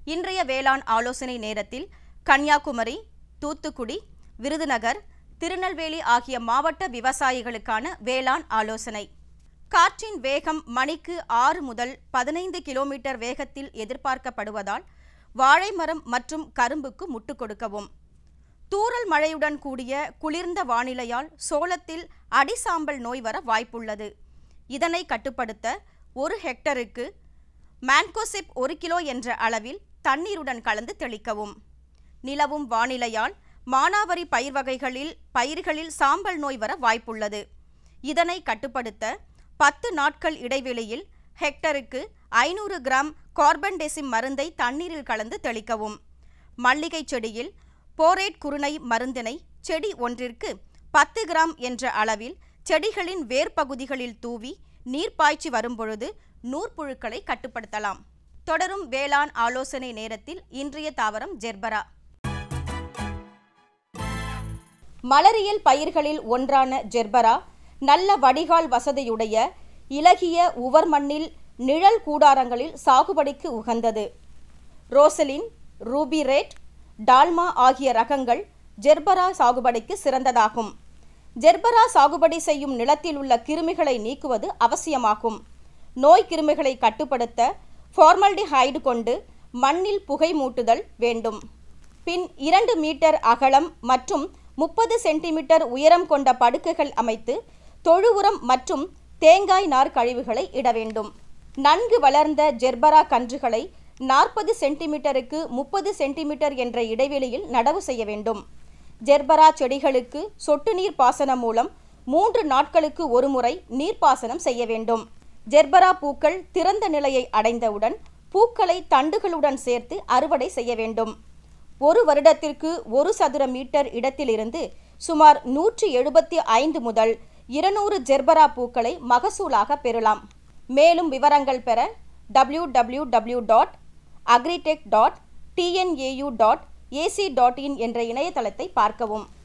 இன்றைய வேளாண் ஆலோசனை நேரத்தில் கன்னியாகுமரி தூத்துக்குடி விருதுநகர் திருநெல்வேலி ஆகிய மாவட்ட விவசாயிகளுக்கான வேளாண் ஆலோசனை காற்றின் வேகம் மணிக்கு ஆறு முதல் பதினைந்து கிலோமீட்டர் வேகத்தில் எதிர்பார்க்கப்படுவதால் வாழை மரம் மற்றும் கரும்புக்கு முட்டு கொடுக்கவும் தூறல் மழையுடன் கூடிய குளிர்ந்த வானிலையால் சோளத்தில் அடிசாம்பல் நோய் வர வாய்ப்புள்ளது இதனை கட்டுப்படுத்த ஒரு ஹெக்டருக்கு மேன்கோசிப் ஒரு கிலோ என்ற அளவில் தண்ணீருடன் கலந்து தெளிக்கவும் நிலவும் வானிலையால் மானாவரி பயிர் வகைகளில் பயிர்களில் சாம்பல் நோய் வர வாய்ப்புள்ளது இதனை கட்டுப்படுத்த பத்து நாட்கள் இடைவெளியில் ஹெக்டருக்கு ஐநூறு கிராம் கார்பன்டெசிம் மருந்தை தண்ணீரில் கலந்து தெளிக்கவும் மல்லிகை செடியில் போரேட் குருணை மருந்தினை செடி ஒன்றிற்கு பத்து கிராம் என்ற அளவில் செடிகளின் வேர்ப்பகுதிகளில் தூவி நீர் பாய்ச்சி வரும்பொழுது நூற்புழுக்களை கட்டுப்படுத்தலாம் தொடரும் வேளாண் ஆலோசனை நேரத்தில் இன்றைய தாவரம் ஜெர்பரா மலரியல் பயிர்களில் ஒன்றான ஜெர்பரா நல்ல வடிகால் வசதியுடைய இலகிய உவர் மண்ணில் நிழல் கூடாரங்களில் சாகுபடிக்கு உகந்தது ரோசலின் ரூபி ரேட் டால்மா ஆகிய ரகங்கள் ஜெர்பரா சாகுபடிக்கு சிறந்ததாகும் ஜெர்பரா சாகுபடி செய்யும் நிலத்தில் உள்ள கிருமிகளை நீக்குவது அவசியமாகும் நோய் கிருமிகளை கட்டுப்படுத்த ஃபார்மல்டிஹைடு கொண்டு மண்ணில் புகை மூட்டுதல் வேண்டும் பின் இரண்டு மீட்டர் அகலம் மற்றும் முப்பது சென்டிமீட்டர் உயரம் கொண்ட படுக்கைகள் அமைத்து தொழு உரம் மற்றும் தேங்காய் நார் கழிவுகளை இட வேண்டும் நன்கு வளர்ந்த ஜெர்பரா கன்றுகளை நாற்பது சென்டிமீட்டருக்கு முப்பது சென்டிமீட்டர் என்ற இடைவெளியில் நடவு செய்ய வேண்டும் ஜெர்பரா செடிகளுக்கு சொட்டு நீர் பாசனம் மூலம் மூன்று நாட்களுக்கு ஒருமுறை நீர்ப்பாசனம் செய்ய வேண்டும் ஜெர்பரா பூக்கள் திறந்த நிலையை அடைந்தவுடன் பூக்களை தண்டுகளுடன் சேர்த்து அறுவடை செய்ய வேண்டும் ஒரு வருடத்திற்கு ஒரு சதுர மீட்டர் இடத்திலிருந்து சுமார் நூற்றி எழுபத்தி ஐந்து முதல் இருநூறு ஜெர்பரா பூக்களை மகசூலாக பெறலாம் மேலும் விவரங்கள் பெற W W W dot agritech dot TNAU dot AC dot in என்ற இணையதளத்தை பார்க்கவும்